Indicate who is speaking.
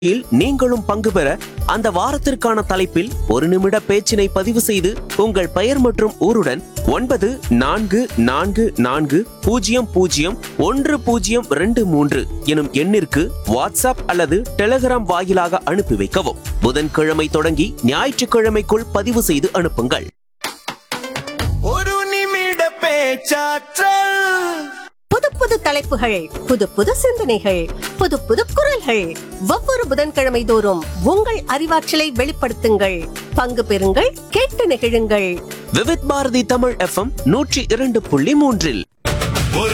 Speaker 1: இல் நீங்களும் பங்கு பெற அந்த வாரத்திற்கான தலைப்பில் ஒரு நிமிட பேச்சினை பதிவு செய்து உங்கள் பெயர் மற்றும் ஊருடன் ஒன்பது நான்கு நான்கு நான்கு பூஜ்ஜியம் பூஜ்ஜியம் ஒன்று பூஜ்ஜியம் ரெண்டு மூன்று எனும் எண்ணிற்கு வாட்ஸ்அப் அல்லது டெலிகிராம் வாயிலாக அனுப்பி வைக்கவும் புதன்கிழமை தொடங்கி ஞாயிற்றுக்கிழமைக்குள் பதிவு செய்து அனுப்புங்கள்
Speaker 2: ஒரு நிமிட பேச்சாற்றல்
Speaker 3: புது புது தலைப்புகள் புது புது சிந்தனைகள் புது புது குரல்கள் ஒவ்வொரு புதன்கிழமை தோறும் உங்கள் அறிவாற்றலை வெளிப்படுத்துங்கள் பங்கு பெறுங்கள் கேட்டு நெகிழுங்கள்
Speaker 1: விவித் பாரதி தமிழ் எஃப்எம் நூற்றி இரண்டு புள்ளி மூன்றில்